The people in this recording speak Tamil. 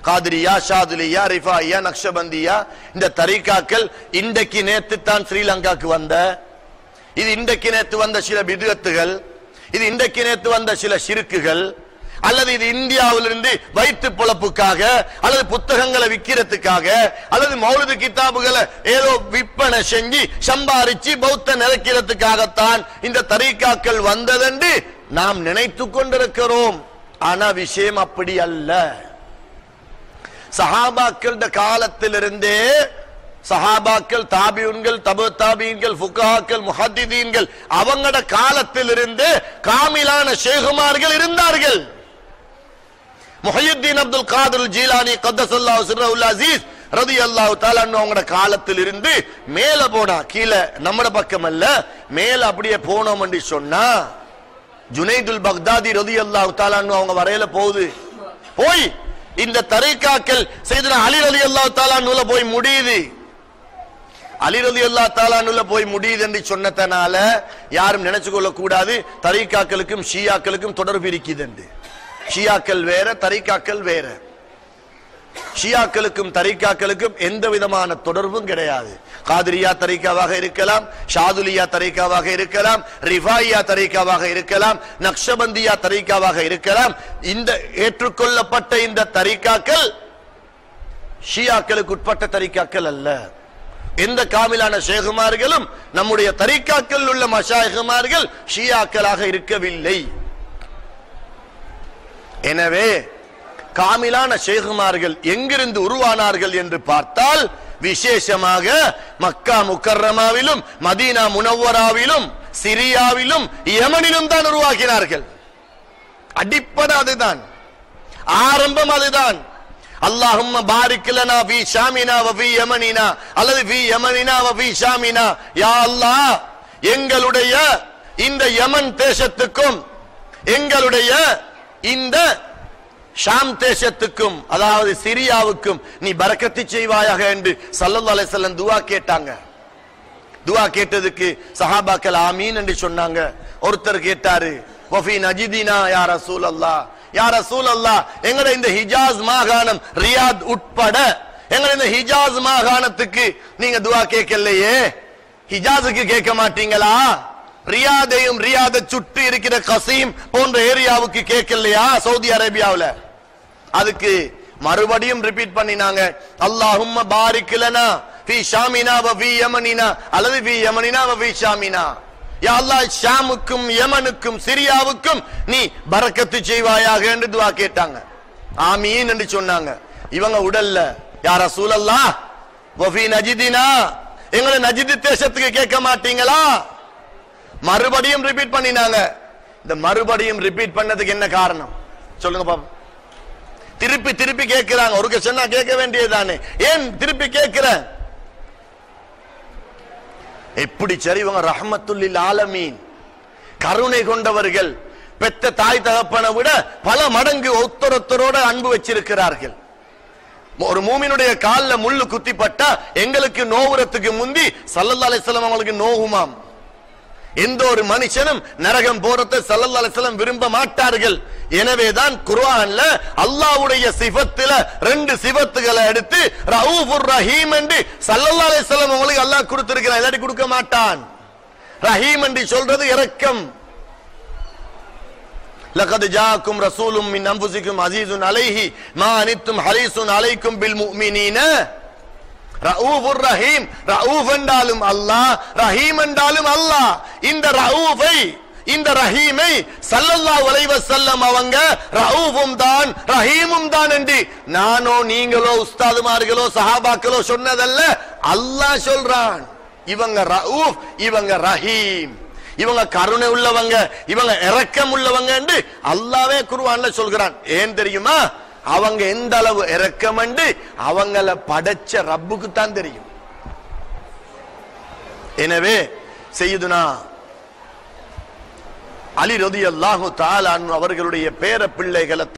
காதிரியா ஷாதுலியா ரிஃபாயா நக்ஷபந்தியா இந்த தரீக்காக்கள் இன்றைக்கு நேத்து தான் ஸ்ரீலங்காக்கு வந்த இது இன்றைக்கு நேத்து வந்த சில பிதுகத்துகள் இது இன்றைக்கு நேத்து வந்த சில சிறுக்குகள் அல்லது இது இந்தியாவிலிருந்து வயிற்று பொழப்புக்காக அல்லது புத்தகங்களை விக்கிறதுக்காக அல்லது மௌலிது கிதாபுகளை ஏதோ விற்பனை செஞ்சு சம்பாரிச்சு பௌத்த நிலைக்கிறதுக்காகத்தான் இந்த தரீக்காக்கள் வந்ததென்று நாம் நினைத்து கொண்டிருக்கிறோம் ஆனா விஷயம் அப்படி அல்ல சஹாபாக்கள் காலத்திலிருந்தே சஹாபாக்கள் தாபியுன்கள் தபு தாபியன்கள் ஃபுகாக்கள் முஹத்திதீன்கள் அவங்களோட காலத்திலிருந்து காமிலான ஷேகுமார்கள் இருந்தார்கள் முஹையுத்தீன் அப்துல் காதர் ஜீலானி கத்தசல்லாஹு சிர்ரவுல் அசீஸ் ரதி அல்லாஹு தாலான்னு அவங்களோட காலத்தில் இருந்து மேல போனா கீழே நம்மட பக்கம் அல்ல மேல அப்படியே போனோம் என்று சொன்னா ஜுனைதுல் பக்தாதி ரதி அல்லாஹு தாலான்னு அவங்க வரையில போகுது போய் இந்த தரைக்காக்கள் செய்த அலி ரதி அல்லாஹு தாலான்னு போய் முடியுது அலி ரதி அல்லா தாலானுல போய் முடியுது என்று சொன்னதனால யாரும் நினைச்சு கொள்ள கூடாது தரீக்காக்களுக்கும் ஷியாக்களுக்கும் தொடர்பு இருக்குது என்று ஷியாக்கள் வேற தரீக்காக்கள் வேற ஷியாக்களுக்கும் தரீக்காக்களுக்கும் எந்த விதமான தொடர்பும் கிடையாது காதிரியா தரீக்காவாக இருக்கலாம் ஷாதுலியா தரீக்காவாக இருக்கலாம் ரிஃபாயியா தரீக்காவாக இருக்கலாம் நக்ஷபந்தியா தரீக்காவாக இருக்கலாம் இந்த ஏற்றுக்கொள்ளப்பட்ட இந்த தரீக்காக்கள் ஷியாக்களுக்கு உட்பட்ட தரீக்காக்கள் அல்ல எந்த காமிலான ஷேகுமார்களும் நம்முடைய தரீக்காக்கள் உள்ள மஷாயகுமார்கள் ஷியாக்களாக இருக்கவில்லை எனவே காமிலான ஷேகுமார்கள் எங்கிருந்து உருவானார்கள் என்று பார்த்தால் விசேஷமாக மக்கா முக்கர்ரமாவிலும் மதீனா முனவராவிலும் சிரியாவிலும் யமனிலும் தான் உருவாக்கினார்கள் அடிப்படை அதுதான் ஆரம்பம் அதுதான் அல்லாஹும்ம பாரிக் லனா ஃபீ ஷாமினா வ ஃபீ யமனினா அல்லது ஃபீ யமனினா வ ஃபீ ஷாமினா யா அல்லாஹ் எங்களுடைய இந்த யமன் தேசத்துக்கும் எங்களுடைய இந்த ஷாம் தேசத்துக்கும் அதாவது சிரியாவுக்கும் நீ பரக்கத்து செய்வாயாக என்று சல்லல்லாஹு அலைஹி வஸல்லம் துஆ கேட்டாங்க துஆ கேட்டதுக்கு சஹாபாக்கள் ஆமீன் என்று சொன்னாங்க ஒருத்தர் கேட்டாரு வஃபி நஜிதினா யா ரசூலல்லாஹ் யா ரசூலல்லாஹ் எங்கட இந்த ஹிஜாஸ் மாகாணம் ரியாத் உட்பட எங்கட இந்த ஹிஜாஸ் மாகாணத்துக்கு நீங்க துஆ கேட்கலையே ஹிஜாஸுக்கு கேட்க மாட்டீங்களா ரியாதையும் ரியாதை சுற்றி இருக்கிற கசீம் போன்ற ஏரியாவுக்கு கேட்கலையா சவுதி அரேபியாவுல அதுக்கு மறுபடியும் ரிப்பீட் பண்ணினாங்க அல்லாஹும்ம பாரிக் லனா ஃபீ ஷாமினா வ ஃபீ யமனினா அல்லது ஃபீ யமனினா வ ஃபீ ஷாமினா யா அல்லாஹ் ஷாமுக்கும் யமனுக்கும் சிரியாவுக்கும் நீ பரக்கத்து செய்வாயாக என்று துஆ கேட்டாங்க ஆமீன் என்று சொன்னாங்க இவங்க உடல்ல யா ரசூலல்லாஹ் வ ஃபீ நஜிதினா எங்களை நஜித் தேசத்துக்கு கேட்க மாட்டீங்களா மறுபடியும் ரிப்பீட் பண்ணினாங்க இந்த மறுபடியும் ரிப்பீட் பண்ணதுக்கு என்ன காரணம் சொல்லுங்க பாப்போம் திருப்பி திருப்பி கேட்கிறாங்க ஒரு சொன்னா கேட்க வேண்டியதுதானே ஏன் திருப்பி கேட்கிற எப்படி சரி இவங்க ரஹமத்துல்லில் ஆலமீன் கருணை கொண்டவர்கள் பெத்த தாய் தகப்பனை விட பல மடங்கு ஒத்தரொத்தரோட அன்பு வச்சிருக்கிறார்கள் ஒரு மூமினுடைய கால்ல முள்ளு குத்திப்பட்டா எங்களுக்கு நோவுறதுக்கு முந்தி சல்லல்லா அலிஸ்லாம் அவங்களுக்கு நோவுமாம் எந்த ஒரு மனுஷனும் நரகம் போறதை சல்லல்லா அலிஸ்லாம் விரும்ப மாட்டார்கள் எனவேதான் குர்ஆன்ல அல்லாஹ்வுடைய சிஃபத்துல ரெண்டு சிஃபத்துகளை எடுத்து ரவுஃபுர் ரஹீம் என்று சல்லல்லா அலிஸ்லாம் அவங்களுக்கு அல்லாஹ் கொடுத்திருக்கிறான் இல்லாட்டி கொடுக்க மாட்டான் ரஹீம் என்று சொல்றது இரக்கம் لقد جاءكم رسول من انفسكم عزيز عليه ما عنتم حريص عليكم بالمؤمنين ரவுஃபுர் ரஹீம் ரவுஃப் என்றாலும் அல்லாஹ் ரஹீம் என்றாலும் அல்லாஹ் இந்த ரவுஃபை இந்த ரஹீமை சல்லல்லாஹு அலைஹி வஸல்லம் அவங்க ரவுஃபும் தான் ரஹீமும் தான் என்று நானோ நீங்களோ உஸ்தாதுமார்களோ சஹாபாக்களோ சொன்னதல்ல அல்லாஹ் சொல்றான் இவங்க ரவுஃப் இவங்க ரஹீம் இவங்க கருணை உள்ளவங்க இவங்க இரக்கம் உள்ளவங்க என்று அல்லாவே குருவான்ல சொல்கிறான் ஏன் தெரியுமா அவங்க எந்த அளவு இரக்கம் அவங்கள படைச்ச ரப்புக்கு தான் தெரியும் எனவே செய்யுதுனா அலி ரதி அல்லாஹு தாலான் அவர்களுடைய பேர பிள்ளைகளை